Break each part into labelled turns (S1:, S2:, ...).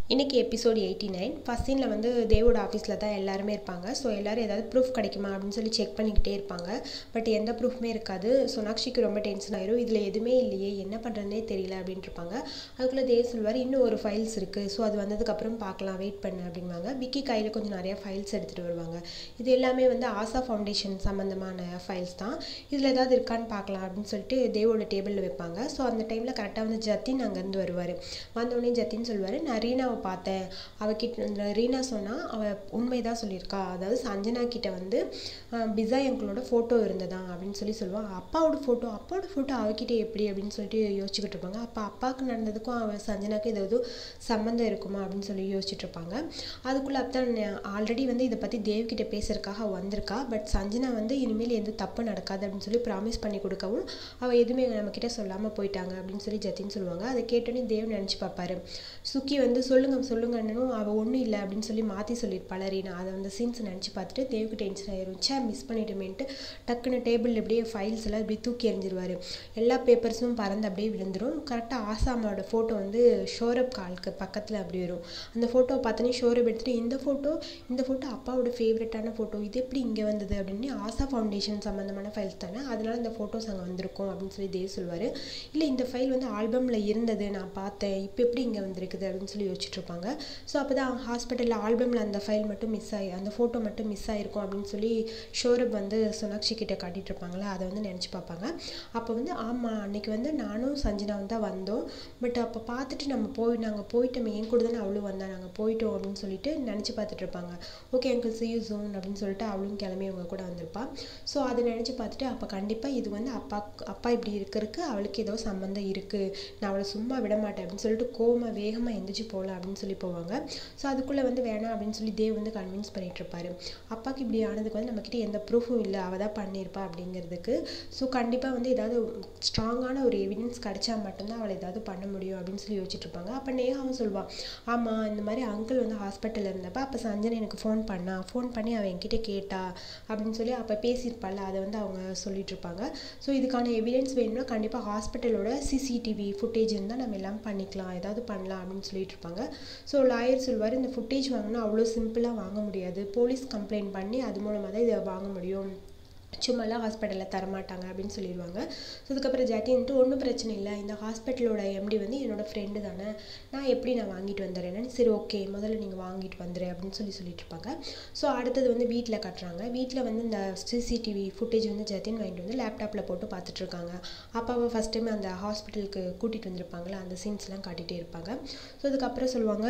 S1: இன்றைக்கி episode eighty nine first சீனில் வந்து தேவோட ஆஃபீஸில் தான் எல்லாருமே இருப்பாங்க ஸோ எல்லோரும் ஏதாவது ப்ரூஃப் கிடைக்குமா அப்படின்னு சொல்லி செக் பண்ணிக்கிட்டே இருப்பாங்க பட் எந்த ப்ரூஃப்மே இருக்காது சோனாக்ஷிக்கு ரொம்ப டென்ஷன் ஆயிரும் இதில் எதுவுமே இல்லையே என்ன பண்ணுறதுனே தெரியல அப்படின்ட்டு இருப்பாங்க அதுக்குள்ளே தேவ் சொல்வார் இன்னும் ஒரு ஃபைல்ஸ் இருக்குது ஸோ அது வந்ததுக்கப்புறம் பார்க்கலாம் வெயிட் பண்ணு அப்படிம்பாங்க விக்கி கையில் கொஞ்சம் நிறையா ஃபைல்ஸ் எடுத்துகிட்டு வருவாங்க இது எல்லாமே வந்து ஆசா ஃபவுண்டேஷன் சம்மந்தமான ஃபைல்ஸ் தான் இதில் ஏதாவது இருக்கான்னு பார்க்கலாம் அப்படின்னு சொல்லிட்டு தேவோட டேபிளில் வைப்பாங்க ஸோ அந்த டைமில் கரெக்டாக வந்து ஜத்தின் அங்கேருந்து வருவார் வந்தோடனே ஜத்தின் சொல்வார் நான் ரீனாவை பார்த்தேன் அவகிட்ட ரீனா சொன்னால் அவள் உண்மைதான் சொல்லியிருக்கா அதாவது சஞ்சனா கிட்ட வந்து பிஸா எங்களோட ஃபோட்டோ இருந்ததா அப்படின்னு சொல்லி சொல்லுவாள் அப்பாவோட ஃபோட்டோ அப்பாவோட ஃபோட்டோ அவகிட்ட எப்படி அப்படின்னு சொல்லிட்டு யோசிச்சுக்கிட்டு இருப்பாங்க அப்போ அப்பாவுக்கு நடந்ததுக்கும் அவள் சஞ்சனாக்கு ஏதாவது சம்மந்தம் இருக்குமா அப்படின்னு சொல்லி யோசிச்சுட்டு இருப்பாங்க அதுக்குள்ளே அப்பதான் ஆல்ரெடி வந்து இதை பற்றி தேவ்கிட்ட பேசுறதுக்காக வந்திருக்கா பட் சஞ்சனா வந்து இனிமேல் எந்த தப்பு நடக்காது அப்படின்னு சொல்லி ப்ராமிஸ் பண்ணி கொடுக்கவும் அவள் எதுவுமே நம்மக்கிட்ட சொல்லாமல் போயிட்டாங்க அப்படின்னு சொல்லி ஜத்தின்னு சொல்லுவாங்க அதை கேட்டோன்னே தேவ் நினச்சி பார்ப்பாரு சுக்கி வந்து சொல்லுங்க சொல்லுங்கன்னு அவள் ஒன்றும் இல்லை அப்படின்னு சொல்லி மாற்றி சொல்லியிருப்பாள் ரீனா அதை வந்து சீன்ஸ் நினச்சி பார்த்துட்டு தேவுக்கு டென்ஷன் ஆயிரும் சே மிஸ் பண்ணிட்டோமேன்ட்டு டக்குன்னு டேபிள் அப்படியே ஃபைல்ஸ் எல்லாம் இப்படி தூக்கி எறிஞ்சிருவார் எல்லா பேப்பர்ஸும் பறந்து அப்படியே விழுந்துரும் கரெக்டாக ஆசாமோட ஃபோட்டோ வந்து ஷோரப் காலுக்கு பக்கத்தில் அப்படி வரும் அந்த ஃபோட்டோ பார்த்தோன்னே ஷோரப் எடுத்துகிட்டு இந்த ஃபோட்டோ இந்த ஃபோட்டோ அப்பாவோட ஃபேவரட்டான ஃபோட்டோ இது எப்படி இங்கே வந்தது அப்படின்னு ஆசா ஃபவுண்டேஷன் சம்மந்தமான ஃபைல்ஸ் தானே அதனால இந்த ஃபோட்டோஸ் அங்கே வந்திருக்கும் அப்படின்னு சொல்லி தேவ் சொல்வார் இல்லை இந்த ஃபைல் வந்து ஆல்பமில் இருந்தது நான் பார்த்தேன் இப்போ எப்படி இங்கே வந்திருக்குது அப்படின்னு சொல்லி யோசிச்சுட்டு இருப்பாங்க ஸோ அப்போ தான் ஹாஸ்பிட்டலில் ஆல்பமில் அந்த ஃபைல் மட்டும் மிஸ் ஆகி அந்த ஃபோட்டோ மட்டும் மிஸ் ஆகிருக்கும் அப்படின்னு சொல்லி ஷோரப் வந்து சோனாக்ஷி கிட்ட காட்டிகிட்டு இருப்பாங்களா அதை வந்து நினச்சி பார்ப்பாங்க அப்போ வந்து ஆமாம் அன்றைக்கி வந்து நானும் சஞ்சனாவும் தான் வந்தோம் பட் அப்போ பார்த்துட்டு நம்ம போய் நாங்கள் போயிட்டோம் என் கூட தானே அவளும் வந்தா நாங்கள் போயிட்டோம் அப்படின்னு சொல்லிட்டு நினச்சி பார்த்துட்டு இருப்பாங்க okay uncle see you John அப்படின்னு சொல்லிட்டு அவளும் கிளம்பி அவங்க கூட வந்திருப்பா ஸோ அதை நினச்சி பார்த்துட்டு அப்போ கண்டிப்பாக இது வந்து அப்பா அப்பா இப்படி இருக்கிறதுக்கு அவளுக்கு ஏதோ சம்மந்தம் இருக்குது நான் அவளை சும்மா விட மாட்டேன் அப்படின்னு சொல்லிட்டு கோமா வேகமாக எந்திரிச்சு போகலாம் அப்படின்னு சொல்லி போவாங்க ஸோ அதுக்குள்ளே வந்து வேணாம் அப்படின்னு சொல்லி தேவ் வந்து கன்வின்ஸ் பண்ணிட்டு இருப்பாரு அப்பாவுக்கு இப்படி ஆனதுக்கு வந்து நம்மக்கிட்ட எந்த ப்ரூஃபும் இல்லை அவள் தான் பண்ணியிருப்பா அப்படிங்கிறதுக்கு ஸோ கண்டிப்பாக வந்து ஏதாவது ஸ்ட்ராங்கான ஒரு எவிடன்ஸ் கிடைச்சா மட்டும்தான் அவளை ஏதாவது பண்ண முடியும் அப்படின்னு சொல்லி யோசிச்சுட்டு இருப்பாங்க அப்போ நேகாவும் சொல்லுவாள் ஆமாம் இந்த மாதிரி அங்கிள் வந்து ஹாஸ்பிட்டலில் இருந்தப்போ அப்போ சஞ்சனை எனக்கு ஃபோன் பண்ணா ஃபோன் பண்ணி அவன் என்கிட்ட கேட்டா அப்படின்னு சொல்லி அப்போ பேசியிருப்பாள் அதை வந்து அவங்க சொல்லிட்டு இருப்பாங்க ஸோ இதுக்கான எவிடன்ஸ் வேணும்னா கண்டிப்பாக ஹாஸ்பிட்டலோட சிசிடிவி ஃபுட்டேஜ் இருந்தால் நம்ம எல்லாம் பண்ணிக்கலாம் ஏதாவது பண்ணலாம் அப்படின்னு சொல்லிட்டு இருப்பாங்க ஸோ லாயர் சொல்வார் இந்த ஃபுட்டேஜ் வாங்கினா அவ்வளோ சிம்பிளாக வாங்க முடியாது போலீஸ் கம்ப்ளைண்ட் பண்ணி அது மூலமாக தான் இதை வாங்க முடியும் சும்மாலாம் ஹாஸ்பிட்டலில் தரமாட்டாங்க அப்படின்னு சொல்லிடுவாங்க ஸோ அதுக்கப்புறம் ஜாட்டின்ட்டு ஒன்றும் பிரச்சனை இல்லை இந்த ஹாஸ்பிட்டலோட எம்டி வந்து என்னோடய ஃப்ரெண்டு தானே நான் எப்படி நான் வாங்கிட்டு வந்துடுறேன்னு சரி ஓகே முதல்ல நீங்கள் வாங்கிட்டு வந்துடு அப்படின்னு சொல்லி சொல்லிட்டு இருப்பாங்க ஸோ அடுத்தது வந்து வீட்டில் கட்டுறாங்க வீட்டில் வந்து இந்த சிசிடிவி ஃபுட்டேஜ் வந்து ஜத்தின் வாங்கிட்டு வந்து லேப்டாப்பில் போட்டு பார்த்துட்ருக்காங்க அப்பாவை ஃபஸ்ட் டைம் அந்த ஹாஸ்பிட்டலுக்கு கூட்டிகிட்டு வந்திருப்பாங்களே அந்த சீன்ஸ்லாம் காட்டிகிட்டே இருப்பாங்க ஸோ அதுக்கப்புறம் சொல்லுவாங்க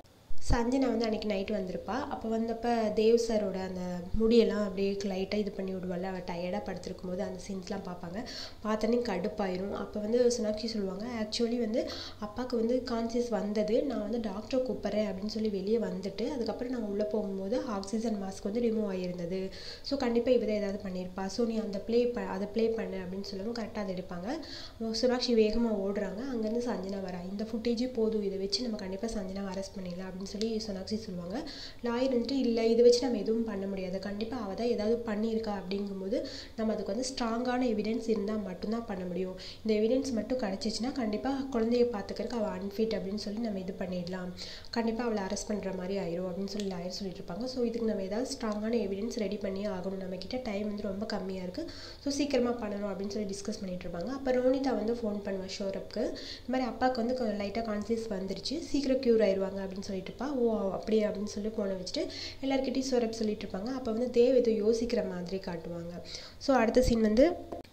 S1: சஞ்சனா வந்து அன்றைக்கி நைட்டு வந்திருப்பா அப்போ வந்தப்போ தேவ் சாரோட அந்த முடியெல்லாம் அப்படியே லைட்டாக இது பண்ணி விடுவாள் அவள் டயர்டாக படுத்திருக்கும் போது அந்த சீன்ஸ்லாம் பார்ப்பாங்க பார்த்தோன்னே கடுப்பாயிரும் அப்போ வந்து சுனாக்ஷி சொல்லுவாங்க ஆக்சுவலி வந்து அப்பாவுக்கு வந்து கான்சியஸ் வந்தது நான் வந்து டாக்டரை கூப்பிட்றேன் அப்படின்னு சொல்லி வெளியே வந்துட்டு அதுக்கப்புறம் நாங்கள் உள்ளே போகும்போது ஆக்சிஜன் மாஸ்க் வந்து ரிமூவ் ஆகியிருந்தது ஸோ கண்டிப்பாக இவ தான் ஏதாவது பண்ணியிருப்பா ஸோ நீ அந்த ப்ளே ப அதை ப்ளே பண்ணு அப்படின்னு சொல்லவும் கரெக்டாக அதை எடுப்பாங்க சுனாக்ஷி வேகமாக ஓடுறாங்க அங்கேருந்து சஞ்சனா வரா இந்த ஃபுட்டேஜே போதும் இதை வச்சு நம்ம கண்டிப்பாக சஞ்சனா அரெஸ்ட் பண்ணிடலாம் அப்படின்னு சொல்லி சோனாக்ஷி சொல்லுவாங்க லாயர் வந்துட்டு இல்லை இதை வச்சு நம்ம எதுவும் பண்ண முடியாது கண்டிப்பாக அவள் தான் ஏதாவது பண்ணியிருக்கா அப்படிங்கும்போது நம்ம அதுக்கு வந்து ஸ்ட்ராங்கான எவிடன்ஸ் இருந்தால் மட்டும்தான் பண்ண முடியும் இந்த எவிடன்ஸ் மட்டும் கிடச்சிச்சின்னா கண்டிப்பாக குழந்தைய பார்த்துக்கிறதுக்கு அவள் அன்ஃபிட் அப்படின்னு சொல்லி நம்ம இது பண்ணிடலாம் கண்டிப்பாக அவளை அரெஸ்ட் பண்ணுற மாதிரி ஆயிரும் அப்படின்னு சொல்லி லாயர் சொல்லிட்டு இருப்பாங்க ஸோ இதுக்கு நம்ம ஏதாவது ஸ்ட்ராங்கான எவிடன்ஸ் ரெடி பண்ணி ஆகணும் நம்மக்கிட்ட டைம் வந்து ரொம்ப கம்மியாக இருக்குது ஸோ சீக்கிரமாக பண்ணணும் அப்படின்னு சொல்லி டிஸ்கஸ் பண்ணிட்டு இருப்பாங்க அப்போ ரோனிதா வந்து ஃபோன் பண்ணுவாள் ஷோரப்க்கு இந்த மாதிரி அப்பாவுக்கு வந்து லைட்டாக கான்சியஸ் வந்துருச்சு சீக்கிரம் க்யூர் ஆயிடுவாங்க அப்படின்னு சொல்லிட்டு இருப்பா ஓ அப்படியே அப்படின்னு சொல்லி போன வச்சுட்டு எல்லாருக்கிட்டையும் சோரப் சொல்லிட்டு இருப்பாங்க அப்போ வந்து தேவ் ஏதோ யோசிக்கிற மாதிரி காட்டுவாங்க ஸோ அடுத்த சீன் வந்து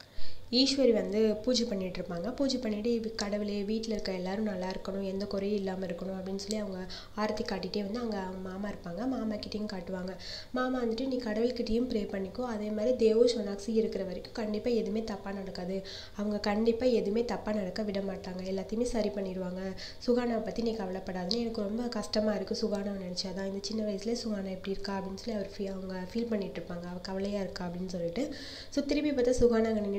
S1: ஈஸ்வரி வந்து பூஜை பண்ணிகிட்டு இருப்பாங்க பூஜை பண்ணிவிட்டு கடவுளே வீட்டில் இருக்க எல்லோரும் நல்லா இருக்கணும் எந்த குறையும் இல்லாமல் இருக்கணும் அப்படின்னு சொல்லி அவங்க ஆரத்தி காட்டிகிட்டே வந்து அங்கே அவங்க மாமா இருப்பாங்க மாமா கிட்டேயும் காட்டுவாங்க மாமா வந்துட்டு நீ கடவுள்கிட்டையும் ப்ரே பண்ணிக்கோ அதே மாதிரி தேவோ சோனாக்சி இருக்கிற வரைக்கும் கண்டிப்பாக எதுவுமே தப்பாக நடக்காது அவங்க கண்டிப்பாக எதுவுமே தப்பாக நடக்க விட மாட்டாங்க எல்லாத்தையுமே சரி பண்ணிடுவாங்க சுகானாவை பற்றி நீ கவலைப்படாதுன்னு எனக்கு ரொம்ப கஷ்டமாக இருக்குது சுகானாவை நினச்சாதான் இந்த சின்ன வயசுலேயே சுகானா எப்படி இருக்கா அப்படின்னு சொல்லி அவர் ஃபீ அவங்க ஃபீல் பண்ணிகிட்டு இருப்பாங்க அவள் கவலையாக இருக்கா அப்படின்னு சொல்லிட்டு ஸோ திருப்பி பார்த்தா சுகானா அங்கே நின்றுட்டு இருப்பா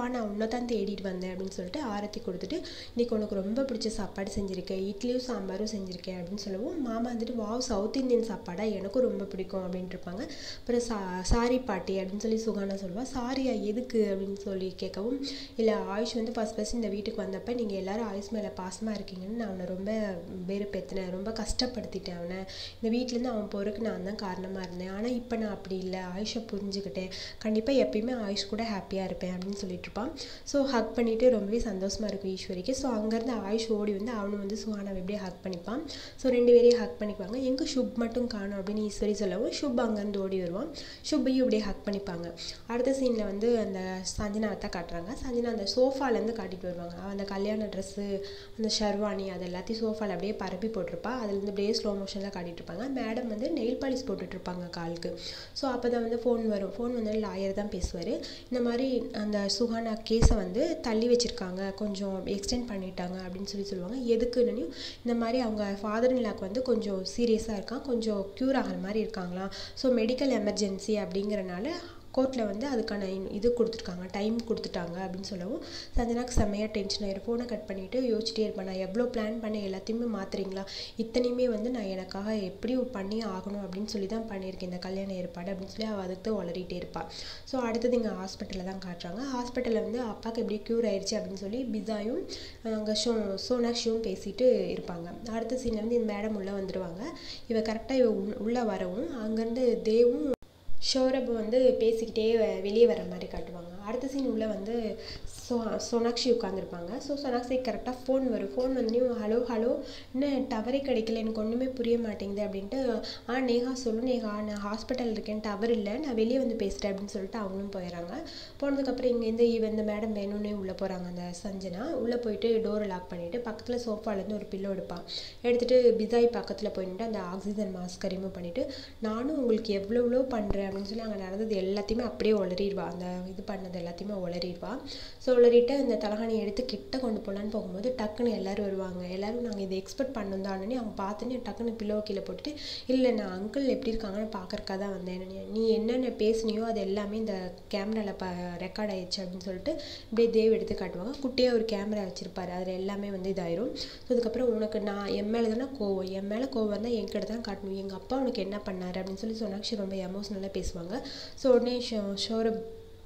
S1: வா நான் உன்னை தான் தேடிட்டு வந்தேன் அப்படின்னு சொல்லிட்டு ஆரத்தி கொடுத்துட்டு இன்னைக்கு உனக்கு ரொம்ப பிடிச்ச சாப்பாடு செஞ்சுருக்கேன் இட்லியும் சாம்பாரும் செஞ்சுருக்கேன் அப்படின்னு சொல்லவும் மாமா வந்துட்டு வாவ் சவுத் இந்தியன் சாப்பாடா எனக்கும் ரொம்ப பிடிக்கும் அப்படின்ட்டு இருப்பாங்க அப்புறம் சா சாரி பாட்டி அப்படின்னு சொல்லி சுகானா சொல்லுவா சாரியா எதுக்கு அப்படின்னு சொல்லி கேட்கவும் இல்லை ஆயுஷ் வந்து ஃபஸ்ட் ஃபஸ்ட் இந்த வீட்டுக்கு வந்தப்போ நீங்கள் எல்லாரும் ஆயுஷ் மேலே பாசமாக இருக்கீங்கன்னு நான் அவனை ரொம்ப வெறுப்பேற்றினேன் ரொம்ப கஷ்டப்படுத்திட்டேன் அவனை இந்த வீட்டிலேருந்து அவன் போகிறதுக்கு நான் தான் காரணமாக இருந்தேன் ஆனால் இப்போ நான் அப்படி இல்லை ஆயுஷை புரிஞ்சுக்கிட்டேன் கண்டிப்பாக எப்பயுமே ஆயுஷ் கூட ஹாப்பியாக இருப்பேன் அப்படின்னு சொல்லிட்டு இருப்பான் ஸோ ஹக் பண்ணிவிட்டு ரொம்பவே சந்தோஷமாக இருக்கும் ஈஸ்வரிக்கு ஸோ அங்கேருந்து ஆயுஷ் ஓடி வந்து அவனும் வந்து சுகானாவை எப்படியே ஹக் பண்ணிப்பான் ஸோ ரெண்டு பேரையும் ஹக் பண்ணிப்பாங்க எங்கே ஷுப் மட்டும் காணும் அப்படின்னு ஈஸ்வரி சொல்லவும் ஷுப் அங்கேருந்து ஓடி வருவான் ஷுப்பையும் இப்படியே ஹக் பண்ணிப்பாங்க அடுத்த சீனில் வந்து அந்த சஞ்சனாவை தான் காட்டுறாங்க சஞ்சனா அந்த சோஃபாலேருந்து காட்டிட்டு வருவாங்க அவ அந்த கல்யாண ட்ரெஸ்ஸு அந்த ஷர்வானி அது எல்லாத்தையும் சோஃபாவில் அப்படியே பரப்பி போட்டிருப்பா அதுலேருந்து அப்படியே ஸ்லோ மோஷனில் காட்டிட்டு இருப்பாங்க மேடம் வந்து நெயில் பாலிஷ் போட்டுட்டு இருப்பாங்க காலுக்கு ஸோ அப்போ தான் வந்து ஃபோன் வரும் ஃபோன் வந்து லாயர் தான் பேசுவார் இந்த மாதிரி அந்த சுகானா கேஸை வந்து தள்ளி வச்சுருக்காங்க கொஞ்சம் எக்ஸ்டெண்ட் பண்ணிட்டாங்க அப்படின்னு சொல்லி சொல்லுவாங்க எதுக்குன்னு இந்த மாதிரி அவங்க ஃபாதர் இல்லாக்கு வந்து கொஞ்சம் சீரியஸாக இருக்கான் கொஞ்சம் க்யூர் ஆகிற மாதிரி இருக்காங்களாம் ஸோ மெடிக்கல் எமர்ஜென்சி அப்படிங்கிறனால கோர்ட்டில் வந்து அதுக்கான இன்- இது கொடுத்துருக்காங்க டைம் கொடுத்துட்டாங்க அப்படின்னு சொல்லவும் சஞ்சனாக்கு செம்மையாக டென்ஷன் ஆயிரும் ஃபோனை கட் பண்ணிவிட்டு யோசிச்சிட்டே இருப்பேன் நான் எவ்வளோ பிளான் பண்ண எல்லாத்தையுமே மாத்துறீங்களா இத்தனையுமே வந்து நான் எனக்காக எப்படி பண்ணி ஆகணும் அப்படின்னு சொல்லி தான் பண்ணியிருக்கேன் இந்த கல்யாண ஏற்பாடு அப்படின்னு சொல்லி அவள் அதுக்கு தான் உளறிட்டே இருப்பாள் ஸோ அடுத்தது இங்கே ஹாஸ்பிட்டலில் தான் காட்டுறாங்க ஹாஸ்பிட்டலில் வந்து அப்பாவுக்கு எப்படி க்யூர் ஆயிடுச்சு அப்படின்னு சொல்லி பிஸாயும் அங்கே ஷோ சோனாக்ஷியும் பேசிட்டு இருப்பாங்க அடுத்த சீனில் வந்து இந்த மேடம் உள்ளே வந்துடுவாங்க இவ கரெக்டாக இவ உள்- உள்ளே வரவும் அங்கேருந்து தேவும் ஷோரப் வந்து பேசிக்கிட்டே வ- வெளியே வர மாதிரி காட்டுவாங்க அடுத்த சீன் உள்ள வந்து சோ சோனாக்ஷி உட்காந்துருப்பாங்க ஸோ சோனாக்ஷி கரெக்டாக ஃபோன் வரும் ஃபோன் வந்து ஹலோ ஹலோ என்ன டவரே கிடைக்கல எனக்கு ஒன்றுமே புரிய மாட்டேங்குது அப்படின்ட்டு ஆ நேஹா சொல்லு நேஹா நான் ஹாஸ்பிட்டல் இருக்கேன் டவர் இல்லை நான் வெளியே வந்து பேசுகிறேன் அப்படின்னு சொல்லிட்டு அவங்களும் போயிடறாங்க போனதுக்கப்புறம் இங்கேருந்து இவ இந்த மேடம் வேணும்னே உள்ளே போகிறாங்க அந்த சஞ்சனா உள்ளே போயிட்டு டோரை லாக் பண்ணிவிட்டு பக்கத்தில் சோஃபாலேருந்து ஒரு பில்லோ எடுப்பான் எடுத்துகிட்டு பிசாய் பக்கத்தில் போயிட்டு அந்த ஆக்சிஜன் மாஸ்க் ரிமூவ் பண்ணிவிட்டு நானும் உங்களுக்கு எவ்வளோ எவ்வளோ பண்ணுறேன் அப்படின்னு சொல்லி அங்கே நடந்தது எல்லாத்தையுமே அப்படியே உளறிடுவா அந்த இது பண்ணது எல்லாத்தையுமே உளறிடுவா ஸோ உளறிட்டு அந்த தலகாணியை எடுத்து கிட்ட கொண்டு போகலான்னு போகும்போது டக்குன்னு எல்லாரும் வருவாங்க எல்லாரும் நாங்கள் இதை எக்ஸ்பெக்ட் பண்ணோம் தானே அவங்க பார்த்துன்னு டக்குன்னு பில்லோ கீழே போட்டுட்டு இல்லை நான் அங்கிள் எப்படி இருக்காங்கன்னு பார்க்கறக்கா தான் வந்தேன் நீ- நீ என்னென்ன பேசுனியோ அது எல்லாமே இந்த கேமராவில் ப ரெக்கார்ட் ஆயிடுச்சு அப்படின்னு சொல்லிட்டு இப்படியே தேவ் எடுத்து காட்டுவாங்க குட்டியாக ஒரு கேமரா வச்சிருப்பாரு அதில் எல்லாமே வந்து இதாயிரும் ஸோ அதுக்கப்புறம் உனக்கு நான் என் மேலே தானே கோவம் என் மேலே கோவம் இருந்தால் என்கிட்ட தான் காட்டணும் எங்கள் அப்பா உனக்கு என்ன பண்ணாரு அப்படின்னு சொல்லி சோனாக்ஷி ரொம்ப எமோஷ்னலாக பேசுவாங்க ஸோ உடனே ஷோ ஷோரப்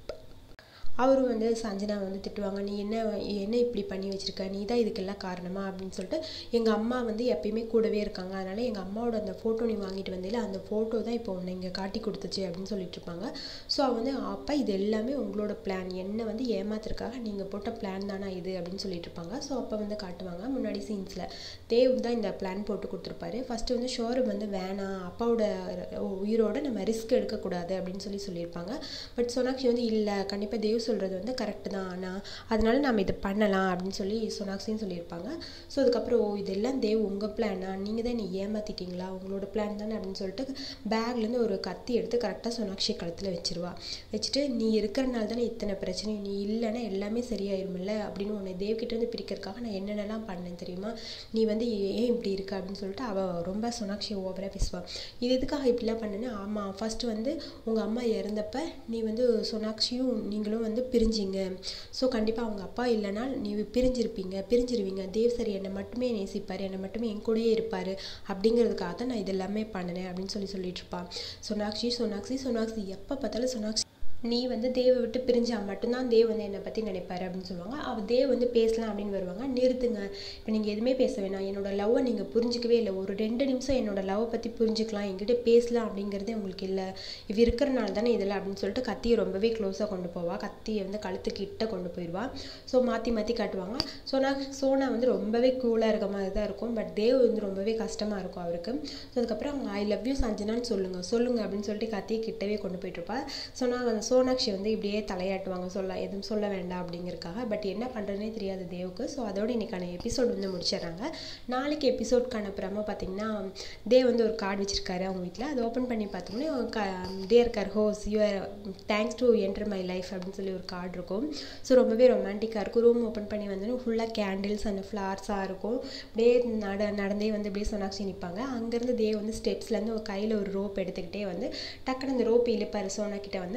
S1: அவரும் வந்து சஞ்சனா வந்து திட்டுவாங்க நீ என்ன என்ன இப்படி பண்ணி வச்சிருக்க நீ தான் இதுக்கெல்லாம் காரணமா அப்படின்னு சொல்லிட்டு எங்கள் அம்மா வந்து எப்பயுமே கூடவே இருக்காங்க அதனால எங்கள் அம்மாவோட அந்த ஃபோட்டோ நீ வாங்கிட்டு வந்தில அந்த ஃபோட்டோ தான் இப்போ உன்னை இங்கே காட்டி கொடுத்துச்சு அப்படின்னு சொல்லிட்டு இருப்பாங்க ஸோ அவ வந்து அப்பா இது எல்லாமே உங்களோட பிளான் என்ன வந்து ஏமாத்துறதுக்காக நீங்கள் போட்ட பிளான் தானா இது அப்படின்னு சொல்லிட்டு இருப்பாங்க ஸோ அப்போ வந்து காட்டுவாங்க முன்னாடி சீன்ஸில் தேவ் தான் இந்த பிளான் போட்டு கொடுத்துருப்பாரு ஃபர்ஸ்ட் வந்து ஷோரூம் வந்து வேணாம் அப்பாவோட உயிரோட நம்ம ரிஸ்க் எடுக்கக்கூடாது அப்படின்னு சொல்லி சொல்லியிருப்பாங்க பட் சோனாக்ஷி வந்து இல்லை கண்டிப்பாக தேவ் சொல்கிறது வந்து கரெக்டு தான் ஆனால் அதனால நம்ம இதை பண்ணலாம் அப்படின்னு சொல்லி சோனாக்ஷின்னு சொல்லியிருப்பாங்க ஸோ அதுக்கப்புறம் ஓ இதெல்லாம் தேவ் உங்கள் பிளானா நீங்கள் தான் நீ ஏமாத்திட்டீங்களா உங்களோட பிளான் தானே அப்படின்னு சொல்லிட்டு பேக்லேருந்து ஒரு கத்தி எடுத்து கரெக்டாக சோனாக்ஷி கழுத்தில் வச்சிருவா வச்சுட்டு நீ இருக்கிறனால தானே இத்தனை பிரச்சனை நீ இல்லைன்னா எல்லாமே சரியாயிருமில்ல அப்படின்னு உன்னை தேவ்கிட்ட இருந்து பிரிக்கிறதுக்காக நான் என்னென்னலாம் பண்ணேன் தெரியுமா நீ வந்து ஏன் இப்படி இருக்க அப்படின்னு சொல்லிட்டு அவள் ரொம்ப சோனாக்ஷி ஓவராக பேசுவாள் இது எதுக்காக இப்படிலாம் பண்ணேன்னு ஆமாம் ஃபஸ்ட்டு வந்து உங்கள் அம்மா இறந்தப்ப நீ வந்து சோனாக்ஷியும் நீங்களும் வந்து பிரிஞ்சிங்க ஸோ கண்டிப்பாக அவங்க அப்பா இல்லைனா நீ பிரிஞ்சிருப்பீங்க பிரிஞ்சிருவீங்க தேவ் சார் என்னை மட்டுமே நேசிப்பார் என்னை மட்டுமே என் கூடயே இருப்பார் அப்படிங்கிறதுக்காக தான் நான் இதெல்லாமே பண்ணினேன் அப்படின்னு சொல்லி சொல்லிட்டு இருப்பான் சோனாக்ஷி சோனாக்ஷி சோனாக்ஷி எப்போ பார்த்தாலும் சோனாக்ஷி நீ வந்து தேவை விட்டு பிரிஞ்சா மட்டும்தான் தேவ் வந்து என்னை பற்றி நினைப்பாரு அப்படின்னு சொல்லுவாங்க அவள் தேவ் வந்து பேசலாம் அப்படின்னு வருவாங்க நிறுத்துங்க இப்போ நீங்கள் எதுவுமே பேச வேணாம் என்னோட லவ்வை நீங்கள் புரிஞ்சிக்கவே இல்லை ஒரு ரெண்டு நிமிஷம் என்னோட லவ்வை பற்றி புரிஞ்சுக்கலாம் என்கிட்ட பேசலாம் அப்படிங்கிறதே உங்களுக்கு இல்லை இவ இருக்கிறனால தானே இதில் அப்படின்னு சொல்லிட்டு கத்தியை ரொம்பவே க்ளோஸாக கொண்டு போவா கத்தியை வந்து கழுத்து கிட்ட கொண்டு போயிடுவா ஸோ மாற்றி மாற்றி காட்டுவாங்க சோனா சோனா வந்து ரொம்பவே கூலாக இருக்க மாதிரி தான் இருக்கும் பட் தேவ் வந்து ரொம்பவே கஷ்டமாக இருக்கும் அவருக்கு ஸோ அதுக்கப்புறம் அவங்க ஐ லவ் யூ சஞ்சனான்னு சொல்லுங்கள் சொல்லுங்கள் அப்படின்னு சொல்லிட்டு கத்தியை கிட்டவே கொண்டு போயிட்டு இருப்பா சோனா வந்து சோனாக்ஷி வந்து இப்படியே தலையாட்டுவாங்க சொல்ல எதுவும் சொல்ல வேண்டாம் அப்படிங்கிறதுக்காக பட் என்ன பண்ணுறதுனே தெரியாது தேவுக்கு ஸோ அதோட இன்னைக்கான எபிசோட் வந்து முடிச்சிடுறாங்க நாளைக்கு எபிசோட்கான ப்ரமோ பார்த்தீங்கன்னா தேவ் வந்து ஒரு கார்டு வச்சிருக்காரு அவங்க வீட்டில் அதை ஓப்பன் பண்ணி பார்த்தோம்னா தேர் கர் ஹோஸ் you're thanks to enter my life அப்படின்னு சொல்லி ஒரு கார்டு இருக்கும் ஸோ ரொம்பவே ரொமான்டிக்காக இருக்கும் ரூம் ஓப்பன் பண்ணி வந்தோன்னா ஃபுல்லாக கேண்டில்ஸ் அந்த ஃப்ளார்ஸாக இருக்கும் அப்படியே நட நடந்தே வந்து அப்படியே சோனாக்ஷி நிற்பாங்க அங்கேருந்து தேவ் வந்து ஸ்டெப்ஸ்லேருந்து ஒரு கையில் ஒரு ரோப் எடுத்துக்கிட்டே வந்து டக்குன்னு அந்த ரோப் இழுப்பார் சோனா கிட்ட வந்து மேலே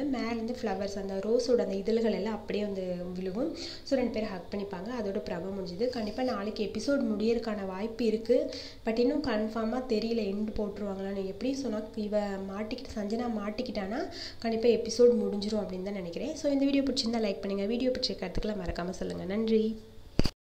S1: வந்து ஃப்ளவர்ஸ் அந்த ரோஸோட அந்த இதழ்கள் எல்லாம் அப்படியே வந்து விழுகும் ஸோ ரெண்டு பேரும் ஹக் பண்ணிப்பாங்க அதோட ப்ரமோ முடிஞ்சுது கண்டிப்பாக நாளைக்கு எபிசோட் முடியறதுக்கான வாய்ப்பு இருக்குது பட் இன்னும் கன்ஃபார்மாக தெரியல எண்டு போட்டுருவாங்களான்னு எப்படி சொன்னால் இவ மாட்டிக்கிட்டு சஞ்சனா மாட்டிக்கிட்டானா கண்டிப்பாக எபிசோட் முடிஞ்சிரும் அப்படின்னு தான் நினைக்கிறேன் ஸோ இந்த வீடியோ பிடிச்சிருந்தா லைக் பண்ணுங்கள் வீடியோ பிடிச்ச கருத்துக்களை மறக்காமல் சொல்லுங்கள் நன்றி